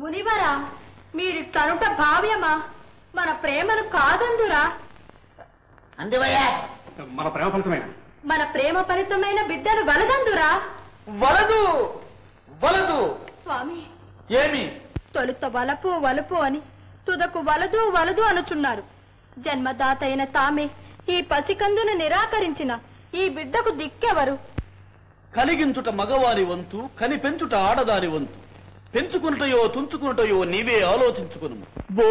మునివరా మీరు తనుట భావ్యమా మన ప్రేమను కాదందురా అందువయ్యా మన ప్రేమ ఫలితమైన మన ప్రేమ ఫలితమైన బిడ్డను వలదందురా వలదు వలదు స్వామి ఏమి తొలుత వలపు వలుపు అని తుదకు వలదు వలదు అనుచున్నారు జన్మదాత అయిన తామే ఈ పసికందును నిరాకరించిన ఈ బిడ్డకు దిక్కెవరు కలిగించుట మగవారి వంతు కని పెంచుట ఆడదాని వంతు పెంచుకునుటయో తుంచుకునుటయో నీవే ఆలోచించుకును